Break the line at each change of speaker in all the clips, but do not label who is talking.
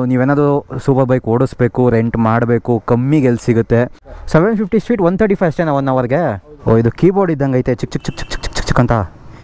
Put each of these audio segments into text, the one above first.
ನೀವೇನಾದರೂ super bike ಓಡಿಸ್ಬೇಕು rent ಮಾಡಬೇಕು ಕಮ್ಮಿಗೆ ಎಲ್ಲಿ ಸಿಗುತ್ತೆ seven fifty speed one thirty five ಅಷ್ಟೇನಾ ಒನ್ ಅವರ್ಗೆ ಓ ಇದು ಕೀಬೋರ್ಡ್ ಇದ್ದಂಗೆ ಐತೆ ಚಿಕ್ ಚಿಕ್ ಚಿಕ್ ಚಿಕ್ ಚಿಕ್ ಚಿಕ್ ಚಿಕ್ ಅಂತ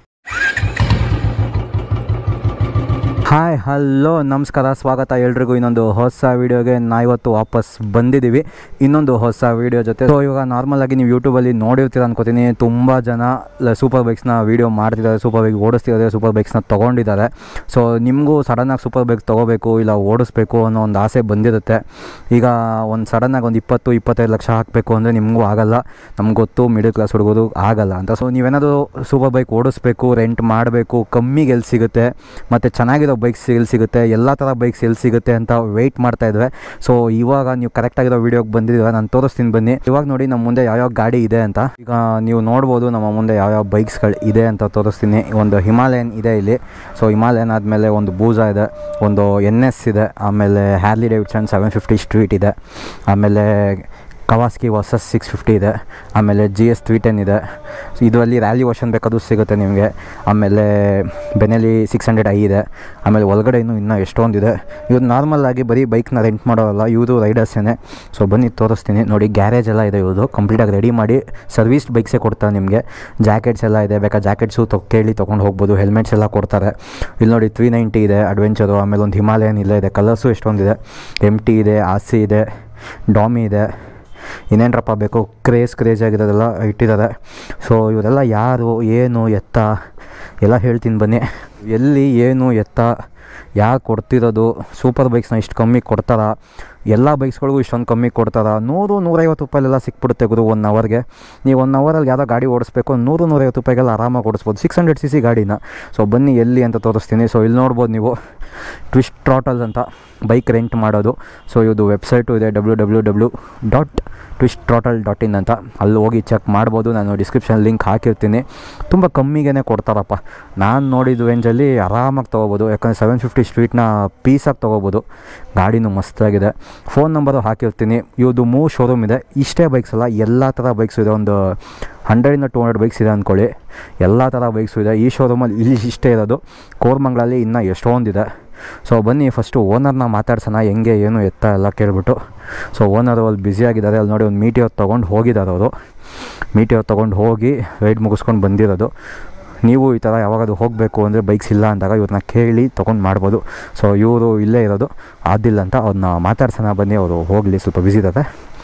ಹಾಯ್ ಹಲೋ ನಮಸ್ಕಾರ ಸ್ವಾಗತ ಎಲ್ರಿಗೂ ಇನ್ನೊಂದು ಹೊಸ ವೀಡಿಯೋಗೆ ನಾ ಇವತ್ತು ವಾಪಸ್ ಬಂದಿದ್ದೀವಿ ಇನ್ನೊಂದು ಹೊಸ ವೀಡಿಯೋ ಜೊತೆ ಸೊ ಇವಾಗ ನಾರ್ಮಲ್ ಆಗಿ ನೀವು ಯೂಟ್ಯೂಬಲ್ಲಿ ನೋಡಿರ್ತೀರ ಅನ್ಕೋತೀನಿ ತುಂಬ ಜನ ಸೂಪರ್ ಬೈಕ್ಸ್ನ ವೀಡಿಯೋ ಮಾಡ್ತಿದ್ದಾರೆ ಸೂಪರ್ ಬೈಕ್ ಓಡಿಸ್ತಿದ್ದಾರೆ ಸೂಪರ್ ಬೈಕ್ಸ್ನ ತೊಗೊಂಡಿದ್ದಾರೆ ಸೊ ನಿಮಗೂ ಸಡನ್ನಾಗಿ ಸೂಪರ್ ಬೈಕ್ ತೊಗೋಬೇಕು ಇಲ್ಲ ಓಡಿಸ್ಬೇಕು ಅನ್ನೋ ಒಂದು ಆಸೆ ಬಂದಿರುತ್ತೆ ಈಗ ಒಂದು ಸಡನ್ನಾಗಿ ಒಂದು ಇಪ್ಪತ್ತು ಇಪ್ಪತ್ತೈದು ಲಕ್ಷ ಹಾಕಬೇಕು ಅಂದರೆ ನಿಮಗೂ ಆಗಲ್ಲ ನಮ್ಗೆ ಗೊತ್ತು ಮಿಡಲ್ ಕ್ಲಾಸ್ ಹುಡುಗರು ಆಗಲ್ಲ ಅಂತ ಸೊ ನೀವೇನಾದರೂ ಸೂಪರ್ ಬೈಕ್ ಓಡಿಸ್ಬೇಕು ರೆಂಟ್ ಮಾಡಬೇಕು ಕಮ್ಮಿಗೆ ಎಲ್ಲಿ ಸಿಗುತ್ತೆ ಮತ್ತು ಚೆನ್ನಾಗಿರೋ ಬೈಕ್ಸ್ ಎಲ್ಲಿ ಸಿಗುತ್ತೆ ಎಲ್ಲ ಥರ ಬೈಕ್ಸ್ ಎಲ್ಲಿ ಸಿಗುತ್ತೆ ಅಂತ ವೆಯ್ಟ್ ಮಾಡ್ತಾ ಇದ್ವಿ ಸೊ ಇವಾಗ ನೀವು ಕರೆಕ್ಟಾಗಿರೋ ವೀಡಿಯೋಗೆ ಬಂದಿದ್ದೀರ ನಾನು ತೋರಿಸ್ತೀನಿ ಬನ್ನಿ ಇವಾಗ ನೋಡಿ ನಮ್ಮ ಮುಂದೆ ಯಾವ್ಯಾವ ಗಾಡಿ ಇದೆ ಅಂತ ಈಗ ನೀವು ನೋಡ್ಬೋದು ನಮ್ಮ ಮುಂದೆ ಯಾವ್ಯಾವ ಬೈಕ್ಸ್ಗಳು ಇದೆ ಅಂತ ತೋರಿಸ್ತೀನಿ ಒಂದು ಹಿಮಾಲಯನ್ ಇದೆ ಇಲ್ಲಿ ಸೊ ಹಿಮಾಲಯನ್ ಆದಮೇಲೆ ಒಂದು ಬೂಜಾ ಇದೆ ಒಂದು ಎನ್ ಎಸ್ ಇದೆ ಆಮೇಲೆ Harley Davidson seven fifty street ಇದೆ ಆಮೇಲೆ ಕವಾಸ್ಕಿ ವರ್ಸಸ್ ಸಿಕ್ಸ್ ಫಿಫ್ಟಿ ಇದೆ ಆಮೇಲೆ ಜಿ ಎಸ್ ತ್ರೀ ಟೆನ್ ಇದೆ ಸೊ ಇದರಲ್ಲಿ ರ್ಯಾಲಿ ವರ್ಷನ್ ಬೇಕಾದ್ರೂ ಸಿಗುತ್ತೆ ನಿಮಗೆ ಆಮೇಲೆ ಬೆನೆಲಿ ಸಿಕ್ಸ್ ಹಂಡ್ರೆಡ್ ಐ ಇದೆ ಆಮೇಲೆ ಒಳಗಡೆ ಇನ್ನೂ ಇನ್ನೂ ಎಷ್ಟೊಂದಿದೆ ಇವ್ರು ನಾರ್ಮಲ್ ಆಗಿ ಬರೀ ಬೈಕ್ನ ರೆಂಟ್ ಮಾಡೋಲ್ಲ ಇವರು ರೈಡರ್ಸೇನೆ ಸೊ ಬನ್ನಿ ತೋರಿಸ್ತೀನಿ ನೋಡಿ ಗ್ಯಾರೇಜ್ ಎಲ್ಲ ಇದೆ ಇವ್ರದ್ದು ಕಂಪ್ಲೀಟಾಗಿ ರೆಡಿ ಮಾಡಿ ಸರ್ವಿಸ್ ಬೈಕ್ಸೇ ಕೊಡ್ತಾರೆ ನಿಮಗೆ ಜಾಕೆಟ್ಸ್ ಎಲ್ಲ ಇದೆ ಬೇಕಾ ಜಾಕೆಟ್ಸು ತೊ ಕೇಳಿ ತೊಗೊಂಡು ಹೋಗ್ಬೋದು ಹೆಲ್ಮೆಟ್ಸ್ ಎಲ್ಲ ಕೊಡ್ತಾರೆ ಇಲ್ಲಿ ನೋಡಿ ತ್ರೀ ನೈಂಟಿ ಇದೆ ಅಡ್ವೆಂಚರು ಆಮೇಲೆ ಒಂದು ಹಿಮಾಲಯನ್ ಇಲ್ಲೇ ಇದೆ ಕಲರ್ಸು ಎಷ್ಟೊಂದಿದೆ ಎಮ್ ಟಿ ಇದೆ ಆಸಿ ಇದೆ ಡಾಮಿ ಇದೆ ಇನ್ನೇನರಪ್ಪ ಬೇಕು ಕ್ರೇಜ್ ಕ್ರೇಜ್ ಆಗಿರೋದೆಲ್ಲ ಇಟ್ಟಿದ್ದಾರೆ ಸೊ ಇವರೆಲ್ಲ ಯಾರು ಏನು ಎತ್ತ ಎಲ್ಲ ಹೇಳ್ತೀನಿ ಬನ್ನಿ ಎಲ್ಲಿ ಏನು ಎತ್ತ ಯಾರು ಕೊಡ್ತಿರೋದು ಸೂಪರ್ ಬೈಕ್ಸ್ನ ಇಷ್ಟು ಕಮ್ಮಿ ಕೊಡ್ತಾರ ಎಲ್ಲ ಬೈಕ್ಸ್ಗಳಿಗೂ ಇಷ್ಟೊಂದು ಕಮ್ಮಿ ಕೊಡ್ತಾರ ನೂರು ನೂರೈವತ್ತು ರೂಪಾಯಿಲೆಲ್ಲ ಸಿಕ್ಬಿಡುತ್ತೆ ಗುರು ಒನ್ ಅವರ್ಗೆ ನೀವು ಒನ್ ಅವರಲ್ಲಿ ಯಾವುದೋ ಗಾಡಿ ಓಡಿಸ್ಬೇಕು ನೂರು ನೂರೈವತ್ತು ರೂಪಾಯಿಗೆಲ್ಲ ಆರಾಮಾಗಿ ಓಡಿಸ್ಬೋದು ಸಿಕ್ಸ್ ಹಂಡ್ರೆಡ್ ಸಿ ಸಿ ಗಾಡಿನ ಸೊ ಬನ್ನಿ ಎಲ್ಲಿ ಅಂತ ತೋರಿಸ್ತೀನಿ ಸೊ ಇಲ್ಲಿ ನೋಡ್ಬೋದು ನೀವು ಟ್ವಿಸ್ಟ್ ಟ್ರಾಟಲ್ಸ್ ಅಂತ ಬೈಕ್ ರೆಂಟ್ ಮಾಡೋದು ಸೊ ಇದು ವೆಬ್ಸೈಟು ಇದೆ W W W dot twist throttle dot in ಅಂತ ಅಲ್ಲಿ ಹೋಗಿ ಚೆಕ್ ಮಾಡ್ಬೋದು ನಾನು ಡಿಸ್ಕ್ರಿಪ್ಷನ್ ಲಿಂಕ್ ಹಾಕಿರ್ತೀನಿ ತುಂಬ ಕಮ್ಮಿಗೆ ಕೊಡ್ತಾರಪ್ಪ ನಾನು ನೋಡಿದ ರೇಂಜಲ್ಲಿ ಆರಾಮಾಗಿ ತೊಗೋಬೋದು ಯಾಕಂದರೆ ಸೆವೆನ್ ಫಿಫ್ಟಿ ಸ್ಟ್ರೀಟ್ನ ಪೀಸಾಗಿ ತೊಗೋಬೋದು ಗಾಡಿನೂ ಮಸ್ತಾಗಿದೆ ಫೋನ್ ನಂಬರು ಹಾಕಿರ್ತೀನಿ ಇವ್ರದ್ದು ಮೂರು ಶೋರೂಮ್ ಇದೆ ಇಷ್ಟೇ ಬೈಕ್ಸ್ ಅಲ್ಲ ಎಲ್ಲ ಥರ ಬೈಕ್ಸ್ ಇದೆ ಒಂದು ಹಂಡ್ರೆಡಿಂದ ಟು ಹಂಡ್ರೆಡ್ ಬೈಕ್ಸ್ ಇದೆ ಅಂದ್ಕೊಳ್ಳಿ ಎಲ್ಲ ಥರ ಬೈಕ್ಸು ಇದೆ ಈ ಶೋರೂಮಲ್ಲಿ ಇಲ್ಲಿ ಇಷ್ಟೇ ಇರೋದು ಕೋರ್ಮಂಗ್ಲಲ್ಲಿ ಇನ್ನೂ ಎಷ್ಟೊಂದಿದೆ ಸೊ ಬನ್ನಿ ಫಸ್ಟು ಓನರ್ನ ಮಾತಾಡ್ಸೋಣ ಹೆಂಗೆ ಏನು ಎತ್ತ ಎಲ್ಲ ಕೇಳ್ಬಿಟ್ಟು ಸೊ ಓನರು ಅಲ್ಲಿ ಬ್ಯುಸಿಯಾಗಿದ್ದಾರೆ ಅಲ್ಲಿ ನೋಡಿ ಒಂದು ಮೀಟಿಯವ್ರು ತೊಗೊಂಡು ಹೋಗಿದ್ದಾರೆ ಅವರು ಮೀಟಿಯವ್ರು ತೊಗೊಂಡು ಹೋಗಿ ರೈಡ್ ಮುಗಿಸ್ಕೊಂಡು ಬಂದಿರೋದು ನೀವು ಈ ಥರ ಯಾವಾಗಾದ್ರೂ ಹೋಗಬೇಕು ಅಂದರೆ ಬೈಕ್ಸ್ ಇಲ್ಲ ಅಂದಾಗ ಇವ್ರನ್ನ ಕೇಳಿ ತೊಗೊಂಡು ಮಾಡ್ಬೋದು ಸೊ ಇವರು ಇಲ್ಲೇ ಇರೋದು ಆದಿಲ್ಲ ಅಂತ ಅವ್ರನ್ನ ಮಾತಾಡ್ಸೋಣ ಬನ್ನಿ ಅವರು ಹೋಗಲಿ ಸ್ವಲ್ಪ ಬ್ಯುಸಿ ಇದ್ದಾರೆ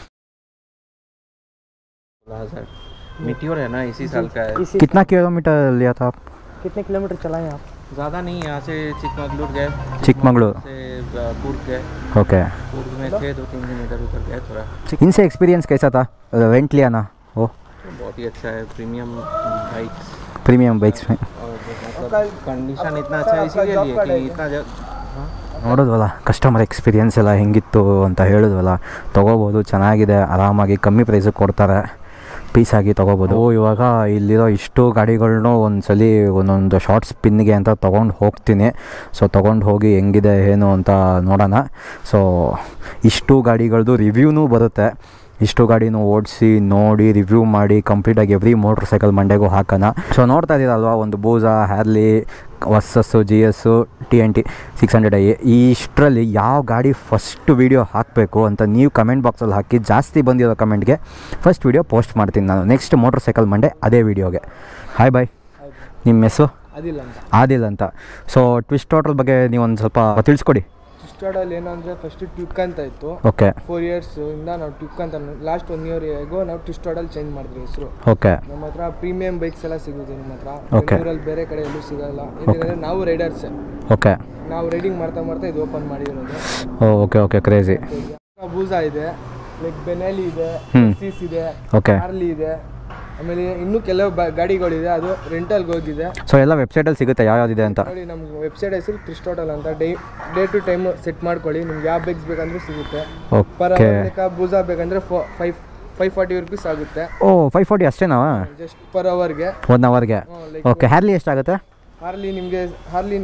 मीटियोर है ना इसी साल का है
इसी
कितना किलोमीटर लिया था आप
कितने किलोमीटर चलाए आप
ज़्यादा नहीं यहाँ से चिकमगलूर गए
चिकमंगलूर
से अ, कुर्ग गए
ओके
कुर्ग में थे दो तीन दिन इधर उधर गए थोड़ा
इनसे एक्सपीरियंस कैसा था रेंट लिया ना वो
तो बहुत ही अच्छा है प्रीमियम बाइक्स
प्रीमियम बाइक्स में
और मतलब कंडीशन इतना अच्छा है इसीलिए लिए कि इतना जब हाँ
ನೋಡಿದ್ವಲ್ಲ ಕಸ್ಟಮರ್ ಎಕ್ಸ್ಪೀರಿಯನ್ಸ್ ಎಲ್ಲ ಹೆಂಗಿತ್ತು ಅಂತ ಹೇಳಿದ್ವಲ್ಲ ತೊಗೋಬೋದು ಚೆನ್ನಾಗಿದೆ ಆರಾಮಾಗಿ ಕಮ್ಮಿ ಪ್ರೈಸಿಗೆ ಕೊಡ್ತಾರೆ ಪೀಸಾಗಿ ತೊಗೋಬೋದು ಇವಾಗ ಇಲ್ಲಿರೋ ಇಷ್ಟು ಗಾಡಿಗಳ್ನು ಒಂದ್ಸಲಿ ಒಂದೊಂದು ಶಾರ್ಟ್ ಸ್ಪಿನ್ಗೆ ಅಂತ ತೊಗೊಂಡು ಹೋಗ್ತೀನಿ ಸೊ ತೊಗೊಂಡು ಹೋಗಿ ಹೆಂಗಿದೆ ಏನು ಅಂತ ನೋಡೋಣ ಸೊ ಇಷ್ಟು ಗಾಡಿಗಳದ್ದು ರಿವ್ಯೂನೂ ಬರುತ್ತೆ ಇಷ್ಟು ಗಾಡಿನೂ ಓಡಿಸಿ ನೋಡಿ ರಿವ್ಯೂ ಮಾಡಿ ಕಂಪ್ಲೀಟಾಗಿ ಎವ್ರಿ ಮೋಟ್ರ್ ಸೈಕಲ್ ಮಂಡೆಗೂ ಹಾಕೋಣ ಸೊ ನೋಡ್ತಾ ಇದ್ದೀರಲ್ವ ಒಂದು ಬೂಜಾ Harley versus G S T N T six hundred I ಇಷ್ಟರಲ್ಲಿ ಯಾವ ಗಾಡಿ ಫಸ್ಟ್ ವೀಡಿಯೋ ಹಾಕಬೇಕು ಅಂತ ನೀವು ಕಮೆಂಟ್ ಬಾಕ್ಸಲ್ಲಿ ಹಾಕಿ ಜಾಸ್ತಿ ಬಂದಿರೋ ಕಮೆಂಟ್ಗೆ ಫಸ್ಟ್ ವೀಡಿಯೋ ಪೋಸ್ಟ್ ಮಾಡ್ತೀನಿ ನಾನು ನೆಕ್ಸ್ಟ್ ಮೋಟ್ರ್ ಸೈಕಲ್ ಮಂಡೆ ಅದೇ ವೀಡಿಯೋಗೆ ಹಾಯ್ ಬಾಯ್ ನಿಮ್ಮ ಹೆಸರು
ಅದಿಲ್ಲ ಅಂತ
ಆದಿಲ್ ಅಂತ ಸೊ ಟ್ವಿಸ್ಟ್ ಟೋಟಲ್ ಬಗ್ಗೆ ನೀವು ಒಂದು ಸ್ವಲ್ಪ ತಿಳಿಸ್ಕೊಡಿ
ಸ್ಟಾರ್ಟಲ್ಲಿ ಏನಂದ್ರೆ ಫಸ್ಟ್ ಟ್ಯುಕ್ ಅಂತ ಇತ್ತು
ಓಕೆ
ಫೋರ್ ಇಯರ್ಸ್ ಇಂದ ನಾವು ಟ್ಯುಕ್ ಅಂತ ಲಾಸ್ಟ್ ಒನ್ ಇಯರ್ ಆಗೋ ನಾವು ಟ್ವಿಸ್ಟಾಡಲ್ಲಿ ಚೇಂಜ್ ಮಾಡಿದ್ವಿ ಹೆಸರು
ಓಕೆ
ನಮ್ಮ ಹತ್ರ ಪ್ರೀಮಿಯಂ ಬೈಕ್ಸ್ ಎಲ್ಲ ಸಿಗುತ್ತೆ ನಿಮ್ಮ ಹತ್ರ
Okay.
ಬೆಂಗಳೂರಲ್ಲಿ ಬೇರೆ ಕಡೆ ಎಲ್ಲೂ ಸಿಗಲ್ಲ ಯಾಕಂದ್ರೆ ನಾವು ರೈಡರ್ಸ್
ಓಕೆ
ನಾವು ರೈಡಿಂಗ್ ಮಾಡ್ತಾ ಮಾಡ್ತಾ ಇದು ಓಪನ್ ಮಾಡಿರೋದು
ಓಕೆ ಓಕೆ ಕ್ರೇಜಿ
ಬೂಸಾ ಇದೆ ಲೈಕ್ ಬೆನೆಲಿ ಇದೆ
ಹ್ಮ್.
ಸೀಸ್ ಇದೆ
ಓಕೆ
ಕಾರ್ಲಿ ಇದೆ ಆಮೇಲೆ ಇನ್ನೂ ಕೆಲವು ಬ- ಗಾಡಿಗಳಿದೆ ಅದು ರೆಂಟಲ್ಗೆ ಹೋಗಿದೆ
ಸೊ ಎಲ್ಲ ವೆಬ್ಸೈಟಲ್ಲಿ ಸಿಗುತ್ತೆ ಯಾವ್ಯಾವ್ದಿದೆ ಅಂತ
ನೋಡಿ ನಮ್ಮ ವೆಬ್ಸೈಟ್ ಹೆಸರು ಕ್ರಿಸ್ಟೋಟಲ್ ಅಂತ day day to time set ಮಾಡ್ಕೊಳ್ಳಿ ನಿಮ್ಗೆ ಯಾವ ಬೈಕ್ಸ್ ಬೇಕಂದ್ರೂ ಸಿಗುತ್ತೆ ಪರ್
ಓಕೆ
ಅವರ್ ಲೆಕ್ಕ ಬೂಸಾ ಬೇಕಂದ್ರೆ ಫೈವ್ ಫೈವ್ ಫಾರ್ಟಿ ರುಪೀಸ್ ಆಗುತ್ತೆ
ಓ ಫೈವ್ ಫಾರ್ಟಿ ಅಷ್ಟೇನಾ
ಜಸ್ಟ್ ಪರ್ ಅವರ್ಗೆ
ಒನ್ ಅವರ್ಗೆ
ಲೈಕ್
ಓಕೆ ಹ್ಯಾರ್ಲಿ ಎಷ್ಟಾಗುತ್ತೆ
ಹಾರ್ಲಿ ನಿಮಗೆ ಹಾರ್ಲಿ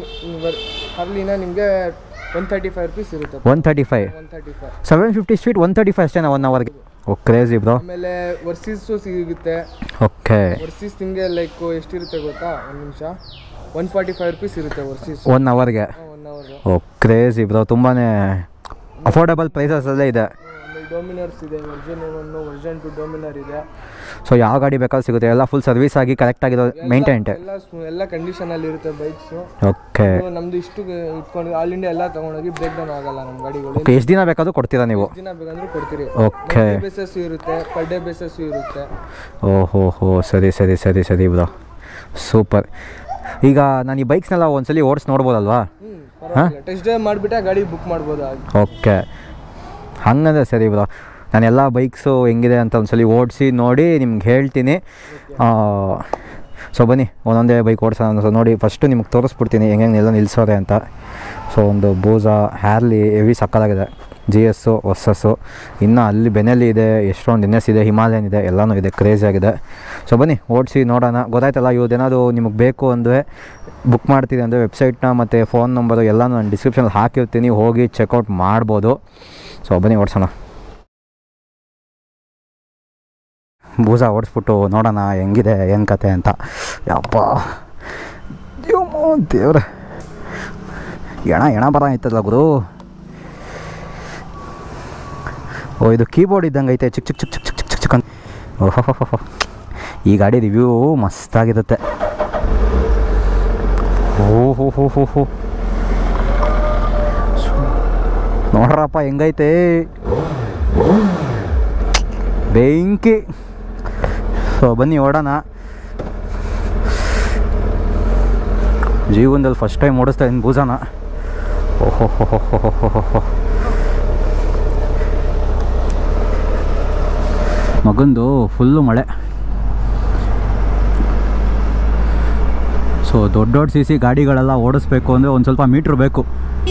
ಹಾರ್ಲಿನ ನಿಮಗೆ ಒನ್ ತರ್ಟಿ ಫೈವ್ ರುಪೀಸ್ ಇರುತ್ತೆ
one thirty five
one thirty five
seven fifty street one thirty five ಅಷ್ಟೇನಾ ಒನ್ ಅವರ್ಗೆ ಓ ಕ್ರೇಜಿ ಬ್ರೋ
ಆಮೇಲೆ ವರ್ಸೀಸು ಸಿಗುತ್ತೆ
ಓಕೆ
ವರ್ಸೀಸ್ ನಿಮಗೆ ಲೈಕ್ ಎಷ್ಟಿರುತ್ತೆ ಗೊತ್ತಾ ಒಂದು ನಿಮಿಷ ಒನ್ ಫಾರ್ಟಿ ಫೈವ್ ರುಪೀಸ್ ಇರುತ್ತೆ ವರ್ಸೀಸ್
ಒನ್ ಅವರ್ಗೆ
one hour
oh crazy bro ತುಂಬಾ ಅಫೋರ್ಡಬಲ್ ಪ್ರೈಸಸಲ್ಲೇ ಇದೆ
ಆಮೇಲೆ ಡೊಮಿನರ್ಸ್ ಇದೆ version one version two Dominar ಇದೆ
ಸೊ ಯಾವ ಗಾಡಿ ಬೇಕಾದ್ರೂ ಸಿಗುತ್ತೆ ಎಲ್ಲ ಫುಲ್ ಸರ್ವಿಸ್ ಆಗಿ ಕರೆಕ್ಟ್ ಆಗಿರೋ ಮೇಂಟೈನ್ಟ್
ಎಲ್ಲ ಸ್ಮೂ- ಎಲ್ಲ ಕಂಡೀಷನ್ ಅಲ್ಲಿ ಇರುತ್ತೆ ಬೈಕ್ಸ್
ಓಕೆ
ನಮ್ದು ಇಷ್ಟು ಇಟ್ಕೊಂಡು ಆಲ್ ಇಂಡಿಯಾ ಎಲ್ಲ ತಗೊಂಡೋಗಿ ಬ್ರೇಕ್ ಡೌನ್ ಆಗಲ್ಲ ನಮ್ಮ ಗಾಡಿಗಳು
ಓಕೆ ಎಷ್ಟು ದಿನ ಬೇಕಾದ್ರೂ ಕೊಡ್ತೀರಾ ನೀವು
ಎಷ್ಟು ದಿನ ಬೇಕಂದ್ರೂ ಕೊಡ್ತೀರಿ
ಓಕೆ
ಬೇಸಸ್ ಇರುತ್ತೆ ಪರ್ ಡೇ ಬೇಸಸ್ ಇರುತ್ತೆ
ಓಹೋ ಹೋ ಸರಿ ಸರಿ ಸರಿ ಸರಿ ಬ್ರೋ ಸೂಪರ್ ಈಗ ನಾನು ಈ ಬೈಕ್ಸ್ನೆಲ್ಲ ಒಂದ್ಸಲಿ ಓಡಿಸಿ ನೋಡ್ಬೋದಲ್ವಾ
ಹ್ಞೂ ಪರವಾಗಿಲ್ಲ ಟೆಸ್ಟ್ ಡ್ರೈವ್ ಮಾಡಿಬಿಟ್ಟೆ ಗಾಡಿ ಬುಕ್ ಮಾಡ್ಬೋದು ಆಗಿ
ಓಕೆ ಹಂಗಂದ್ರೆ ಸರಿ ಬ್ರೋ ನಾನು ಎಲ್ಲ ಬೈಕ್ಸು ಹೆಂಗಿದೆ ಅಂತ ಒಂದ್ಸಲಿ ಓಡಿಸಿ ನೋಡಿ ನಿಮ್ಗೆ ಹೇಳ್ತೀನಿ ಸೊ ಬನ್ನಿ ಒಂದೊಂದೇ ಬೈಕ್ ಓಡಿಸೋಣ ಸೊ ನೋಡಿ ಫಸ್ಟು ನಿಮ್ಗೆ ತೋರಿಸ್ಬಿಡ್ತೀನಿ ಹೆಂಗೆ ಎಲ್ಲ ನಿಲ್ಲಿಸೋರೆ ಅಂತ ಸೊ ಒಂದು ಬೂಸಾ ಹ್ಯಾರ್ಲಿ ಹೆವಿ ಸಕ್ಕಲಾಗಿದೆ ಜಿ ಎಸ್ಸು ವರ್ಸಸ್ಸು ಇನ್ನು ಅಲ್ಲಿ ಬೆನೆಲ್ಲಿ ಇದೆ ಎಷ್ಟೊಂದು ಎನ್ ಎಸ್ ಇದೆ ಹಿಮಾಲಯನ್ ಇದೆ ಎಲ್ಲನೂ ಇದೆ ಕ್ರೇಜಿ ಆಗಿದೆ ಸೊ ಬನ್ನಿ ಓಡಿಸಿ ನೋಡೋಣ ಗೊತ್ತಾಯ್ತಲ್ಲ ಇವ್ರದ್ದೇನಾದ್ರು ನಿಮಗೆ ಬೇಕು ಅಂದರೆ ಬುಕ್ ಮಾಡ್ತೀನಿ ಅಂದರೆ ವೆಬ್ಸೈಟ್ನ ಮತ್ತು ಫೋನ್ ನಂಬರು ಎಲ್ಲನೂ ನಾನು ಡಿಸ್ಕ್ರಿಪ್ಷನಲ್ಲಿ ಹಾಕಿರ್ತೀನಿ ಹೋಗಿ ಚೆಕ್ಔಟ್ ಮಾಡ್ಬೋದು ಸೊ ಬನ್ನಿ ಓಡಿಸೋಣ ಬೂಸ ಓಡಿಸ್ಬಿಟ್ಟು ನೋಡೋಣ ಹೆಂಗಿದೆ ಏನು ಕತೆ ಅಂತ ಯಪ್ಪ ದೇವಮೋ ದೇವ್ರೆ ಎಣ ಎಣ ಬರ ಆಯ್ತಲ್ಲ ಗುರು ಓ ಇದು ಕೀಬೋರ್ಡ್ ಇದ್ದಂಗೆ ಐತೆ ಚಿಕ್ ಚಿಕ್ ಚಿಕ್ ಚಿಕ್ ಚಿಕ್ ಚಿಕ್ ಚಿಕ್ ಚಿಕ್ ಅಂತ ಓಹೋ ಈ ಗಾಡಿ ರಿವ್ಯೂ ಮಸ್ತಾಗಿರುತ್ತೆ ಓಹೋ ಹೋ ಹೋ ಹೋ ನೋಡ್ರಪ್ಪ ಹೆಂಗೈತೆ ಬೆಂಕಿ ಸೊ ಬನ್ನಿ ಓಡೋಣ ಜೀವನದಲ್ಲಿ ಫಸ್ಟ್ ಟೈಮ್ ಓಡಿಸ್ತಾ ಇದ್ದೀನಿ ಬೂಸಾನ ಓಹೋ ಹೋ ಹೋ ಹೋ ಹೋ ಹೋ ಹೋ ಮಗಂದು ಫುಲ್ಲು ಮಳೆ ಸೊ ದೊಡ್ಡ ದೊಡ್ಡ ಸಿ ಸಿ ಗಾಡಿಗಳೆಲ್ಲ ಓಡಿಸ್ಬೇಕು ಅಂದರೆ ಒಂದು ಸ್ವಲ್ಪ ಮೀಟ್ರ್ ಬೇಕು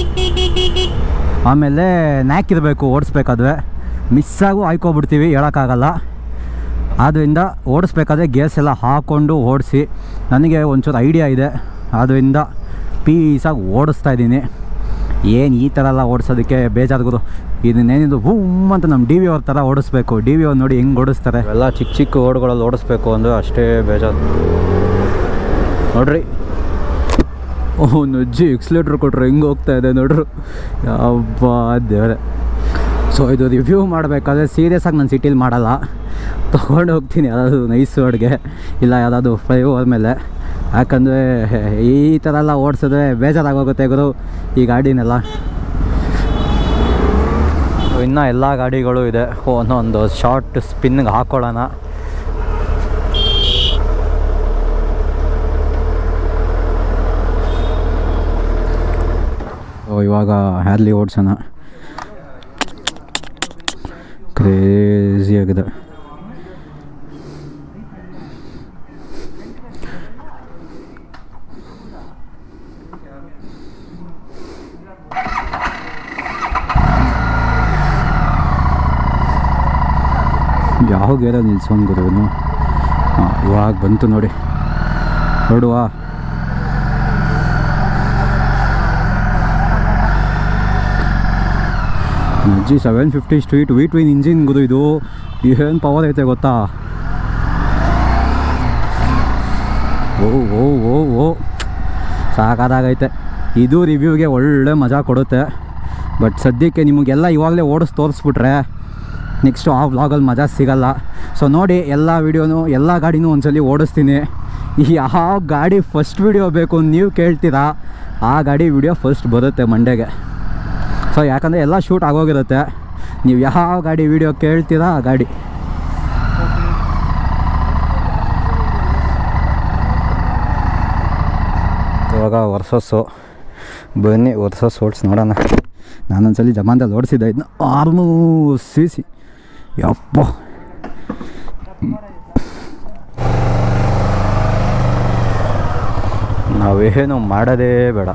ಆಮೇಲೆ ನ್ಯಾಕ್ ಇರಬೇಕು ಓಡಿಸ್ಬೇಕಾದ್ರೆ ಮಿಸ್ಸಾಗೂ ಆಯ್ಕೊಬಿಡ್ತೀವಿ ಹೇಳೋಕ್ಕಾಗಲ್ಲ ಆದ್ದರಿಂದ ಓಡಿಸ್ಬೇಕಾದ್ರೆ ಗೇರ್ಸ್ ಎಲ್ಲ ಹಾಕ್ಕೊಂಡು ಓಡಿಸಿ ನನಗೆ ಒಂಚೂರು ಐಡಿಯಾ ಇದೆ ಆದ್ದರಿಂದ ಪೀಸಾಗಿ ಓಡಿಸ್ತಾ ಇದ್ದೀನಿ ಏನು ಈ ಥರ ಎಲ್ಲ ಓಡಿಸೋದಕ್ಕೆ ಬೇಜಾರು ಇದನ್ನೇನಿದು ಬೂಮ್ ಅಂತ ನಮ್ಮ ಡಿ ವಿ ಅವ್ರ ಥರ ಓಡಿಸ್ಬೇಕು ಡಿ ವಿ ಅವ್ರು ನೋಡಿ ಹೆಂಗೆ ಓಡಿಸ್ತಾರೆ ಎಲ್ಲ ಚಿಕ್ಕ ಚಿಕ್ಕ ಓಡ್ಗಳಲ್ಲಿ ಓಡಿಸ್ಬೇಕು ಅಂದರೆ ಅಷ್ಟೇ ಬೇಜಾರು ನೋಡ್ರಿ ಓಹ್ ನಜ್ಜಿ ಎಕ್ಸ್ಲೇಟ್ರ್ ಕೊಟ್ರು ಹೆಂಗೆ ಹೋಗ್ತಾ ಇದೆ ನೋಡ್ರು ಅಬ್ಬಾ ದೇವ್ರೆ ಸೊ ಇದು ರಿವ್ಯೂ ಮಾಡಬೇಕಾದ್ರೆ ಸೀರಿಯಸ್ಸಾಗಿ ನಾನು ಸಿಟಿಲಿ ಮಾಡಲ್ಲ ತೊಗೊಂಡು ಹೋಗ್ತೀನಿ ಯಾವುದಾದ್ರು ನೈಸ್ ರೋಡ್ಗೆ ಇಲ್ಲ ಯಾವುದಾದ್ರು ಫ್ಲೈ ಓವರ್ ಮೇಲೆ ಯಾಕಂದರೆ ಈ ಥರ ಎಲ್ಲ ಓಡಿಸಿದ್ರೆ ಬೇಜಾರಾಗೋಗುತ್ತೆ ಗುರು ಈ ಗಾಡಿನೆಲ್ಲ ಇನ್ನೂ ಎಲ್ಲ ಗಾಡಿಗಳು ಇದೆ ಒಂದೊಂದು ಶಾರ್ಟ್ ಸ್ಪಿನ್ಗೆ ಹಾಕ್ಕೊಳ್ಳೋಣ ಸೊ ಇವಾಗ ಹ್ಯಾರ್ಲಿ ಓಡಿಸೋಣ ಕ್ರೇಜಿ ಆಗಿದೆ ಯಾವ ಗೇರಲ್ಲಿ ನಿಲ್ಸೋನ್ ಗುರು ಇವನು ಹಾಂ ಇವಾಗ ಬಂತು ನೋಡಿ ನೋಡುವ G seven fifty street V twin engine ಗುರು ಇದು ಏನು ಪವರ್ ಐತೆ ಗೊತ್ತಾ ಓ ಓ ಓ ಓ ಸಾಕಾದಾಗೈತೆ ಇದು ರಿವ್ಯೂಗೆ ಒಳ್ಳೆ ಮಜಾ ಕೊಡುತ್ತೆ ಬಟ್ ಸದ್ಯಕ್ಕೆ ನಿಮಗೆಲ್ಲ ಇವಾಗಲೇ ಓಡಿಸ್ ತೋರಿಸ್ಬಿಟ್ರೆ ನೆಕ್ಸ್ಟು ಆ ವ್ಲಾಗಲ್ಲಿ ಮಜಾ ಸಿಗಲ್ಲ ಸೊ ನೋಡಿ ಎಲ್ಲ ವೀಡಿಯೋನು ಎಲ್ಲ ಗಾಡಿನೂ ಒಂದ್ಸಲಿ ಓಡಿಸ್ತೀನಿ ಯಾವ ಗಾಡಿ ಫಸ್ಟ್ ವೀಡಿಯೋ ಬೇಕು ನೀವು ಕೇಳ್ತೀರಾ ಆ ಗಾಡಿ ವಿಡಿಯೋ ಫಸ್ಟ್ ಬರುತ್ತೆ ಮಂಡೆಗೆ ಸೊ ಯಾಕಂದರೆ ಎಲ್ಲ ಶೂಟ್ ಆಗೋಗಿರುತ್ತೆ ನೀವು ಯಾವ ಗಾಡಿ ವೀಡಿಯೋ ಕೇಳ್ತೀರಾ ಆ ಗಾಡಿ ಇವಾಗ ವರ್ಸಸ್ಸು ಬನ್ನಿ ವರ್ಸಸ್ ಓಡಿಸಿ ನೋಡೋಣ ನಾನೊಂದ್ಸಲಿ ಜಮಾನ್ದಲ್ಲಿ ಓಡಿಸಿದ್ದೆ ಇದನ್ನ ಆರ್ನೂರು ಸಿ ಸಿ ಯಪ್ಪ ನಾವೇನು ಮಾಡೋದೇ ಬೇಡ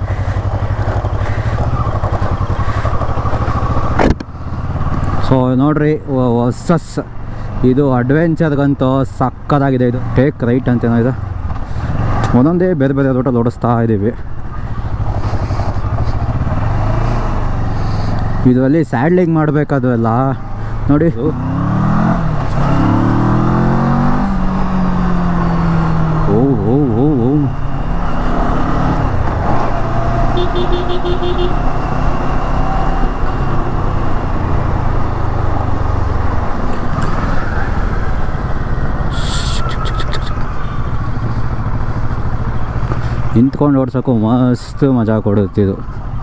ಸೊ ನೋಡ್ರಿ ವರ್ಸಸ್ ಇದು ಅಡ್ವೆಂಚರ್ಗಂತೂ ಸಕ್ಕತ್ತಾಗಿದೆ ಇದು ಟೇಕ್ ರೈಟ್ ಅಂತೇನೋ ಇದು ಒಂದೊಂದೇ ಬೇರೆ ಬೇರೆ ರೂಟಲ್ಲಿ ಓಡಿಸ್ತಾ ಇದ್ದೀವಿ ಇದರಲ್ಲಿ ಸ್ಯಾಡ್ಲಿಂಗ್ ಮಾಡಬೇಕಾದ್ರೆಲ್ಲ ನೋಡಿ ಓ ಓ ಓ ಓ ನಿಂತ್ಕೊಂಡು ಓಡ್ಸೋಕ್ಕೂ ಮಸ್ತ್ ಮಜಾ ಕೊಡುತ್ತಿದ್ದು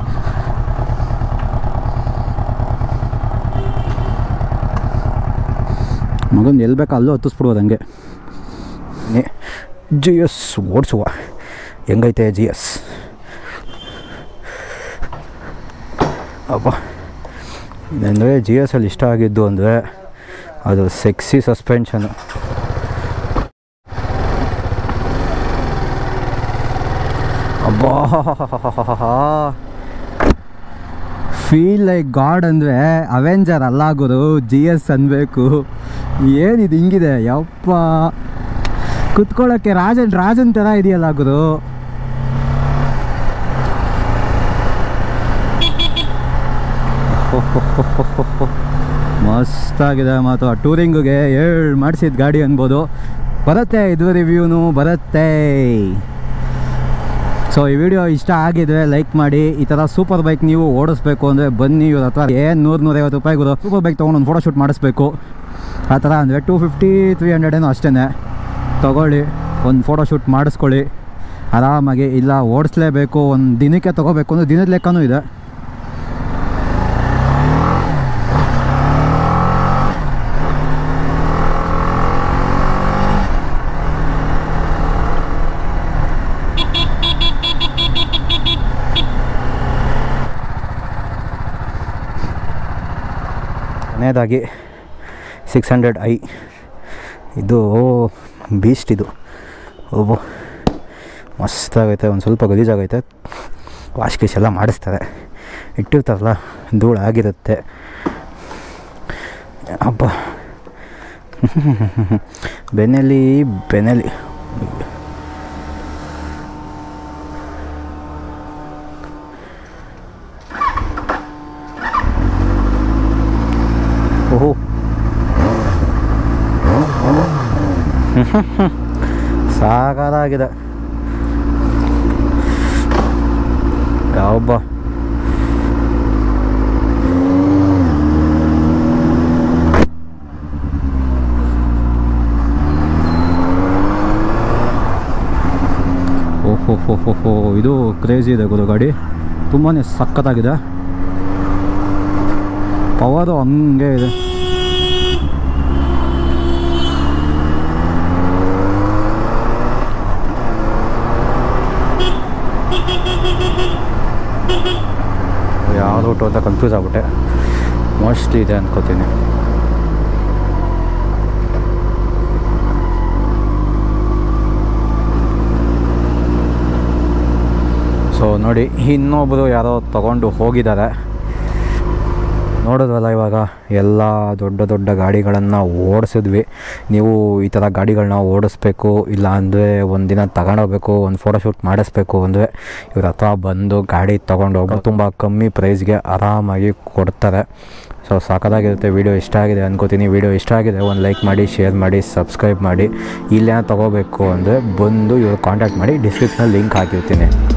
ಮಗನ್ ಎಲ್ಲಿ ಬೇಕಾ ಅಲ್ಲೂ ಹತ್ತಿಸ್ಬಿಡ್ಬೋದು ಹಂಗೆ ಜಿ ಎಸ್ ಓಡಿಸುವ ಹೆಂಗೈತೆ ಜಿ ಎಸ್ ಅಪ್ಪ ಅಂದರೆ ಜಿ ಎಸ್ ಅಲ್ಲಿ ಇಷ್ಟ ಆಗಿದ್ದು ಅಂದರೆ ಅದು ಸೆಕ್ಸಿ ಸಸ್ಪೆನ್ಷನು ಅಬ್ಬಾ ಫೀಲ್ ಲೈಕ್ ಗಾಡ್ ಅಂದರೆ ಅವೆಂಜರ್ ಅಲ್ಲ ಗುರು ಜಿ ಎಸ್ ಅನ್ಬೇಕು ಏನಿದು ಹಿಂಗಿದೆ ಯಪ್ಪ ಕುತ್ಕೊಳ್ಳೋಕ್ಕೆ ರಾಜನ್ ರಾಜನ್ ಥರ ಇದೆಯಲ್ಲ ಗುರು ಮಸ್ತಾಗಿದೆ ಮಾತು ಆ ಟೂರಿಂಗಿಗೆ ಏಳು ಮಾಡಿಸಿದ ಗಾಡಿ ಅನ್ಬೋದು ಬರುತ್ತೆ ಇದು ರಿವ್ಯೂನು ಬರುತ್ತೆ ಸೊ ಈ ವಿಡಿಯೋ ಇಷ್ಟ ಆಗಿದ್ರೆ ಲೈಕ್ ಮಾಡಿ ಈ ಥರ ಸೂಪರ್ ಬೈಕ್ ನೀವು ಓಡಿಸ್ಬೇಕು ಅಂದರೆ ಬನ್ನಿ ಇವ್ರ ಹತ್ರ ಏನು ನೂರು ನೂರೈವತ್ತು ರೂಪಾಯಿಗೂ ಸೂಪರ್ ಬೈಕ್ ತೊಗೊಂಡು ಒಂದು ಫೋಟೋ ಶೂಟ್ ಮಾಡಿಸ್ಬೇಕು ಆ ಥರ ಅಂದರೆ ಟೂ ಫಿಫ್ಟಿ ತ್ರೀ ಹಂಡ್ರೆಡ್ ಏನೋ ಅಷ್ಟೇ ತೊಗೊಳ್ಳಿ ಒಂದು ಫೋಟೋ ಶೂಟ್ ಮಾಡಿಸ್ಕೊಳ್ಳಿ ಆರಾಮಾಗಿ ಇಲ್ಲ ಓಡಿಸ್ಲೇಬೇಕು ಒಂದು ದಿನಕ್ಕೆ ತೊಗೋಬೇಕು ಅಂದರೆ ದಿನದ ಲೆಕ್ಕನೂ ಇದೆ ಕೊನೆಯದಾಗಿ ಸಿಕ್ಸ್ ಹಂಡ್ರೆಡ್ ಐ ಇದು ಬೀಸ್ಟ್ ಇದು ಓಬೋ ಮಸ್ತಾಗೈತೆ ಒಂದು ಸ್ವಲ್ಪ ಗಲೀಜಾಗೈತೆ ವಾಶ್ ಗೀಶ್ ಎಲ್ಲ ಮಾಡಿಸ್ತಾರೆ ಇಟ್ಟಿರ್ತಾರಲ್ಲ ಧೂಳು ಆಗಿರುತ್ತೆ ಹಬ್ಬ ಬೆನ್ನೆಲಿ ಬೆನ್ನೆಲಿ ಓಹೋ ಸಾಕಾಗಿದೆ ಯಾವೊಬ್ಬ ಓಹೋ ಹೋ ಹೋ ಹೋ ಇದು ಕ್ರೇಜಿ ಇದೆ ಗುರು ಗಾಡಿ ತುಂಬಾ ಸಖತ್ತಾಗಿದೆ ಪವರು ಹಂಗೆ ಇದೆ ಯಾವ ರೂಟು ಅಂತ ಕನ್ಫ್ಯೂಸ್ ಆಗ್ಬಿಟ್ಟೆ ಮೋಸ್ಟ್ಲಿ ಇದೆ ಅನ್ಕೋತೀನಿ ಸೊ ನೋಡಿ ಇನ್ನೊಬ್ಬರು ಯಾರೋ ತಗೊಂಡು ಹೋಗಿದ್ದಾರೆ ನೋಡಿದ್ವಲ್ಲ ಇವಾಗ ಎಲ್ಲ ದೊಡ್ಡ ದೊಡ್ಡ ಗಾಡಿಗಳನ್ನು ಓಡಿಸಿದ್ವಿ ನೀವು ಈ ಥರ ಗಾಡಿಗಳನ್ನ ಓಡಿಸ್ಬೇಕು ಇಲ್ಲ ಅಂದರೆ ಒಂದಿನ ತಗೊಂಡೋಗ್ಬೇಕು ಒಂದು ಫೋಟೋಶೂಟ್ ಮಾಡಿಸ್ಬೇಕು ಅಂದರೆ ಇವ್ರ ಹತ್ರ ಬಂದು ಗಾಡಿ ತೊಗೊಂಡು ಹೋಗಿ ತುಂಬ ಕಮ್ಮಿ ಪ್ರೈಸ್ಗೆ ಆರಾಮಾಗಿ ಕೊಡ್ತಾರೆ ಸೊ ಸಾಕಾಗಿರುತ್ತೆ ವಿಡಿಯೋ ಇಷ್ಟ ಆಗಿದೆ ಅನ್ಕೋತೀನಿ ವಿಡಿಯೋ ಇಷ್ಟ ಆಗಿದೆ ಒಂದು ಲೈಕ್ ಮಾಡಿ ಶೇರ್ ಮಾಡಿ ಸಬ್ಸ್ಕ್ರೈಬ್ ಮಾಡಿ ಇಲ್ಲೇನೋ ತೊಗೋಬೇಕು ಅಂದರೆ ಬಂದು ಇವ್ರು ಕಾಂಟ್ಯಾಕ್ಟ್ ಮಾಡಿ ಡಿಸ್ಕ್ರಿಪ್ಷನಲ್ಲಿ ಲಿಂಕ್ ಹಾಕಿರ್ತೀನಿ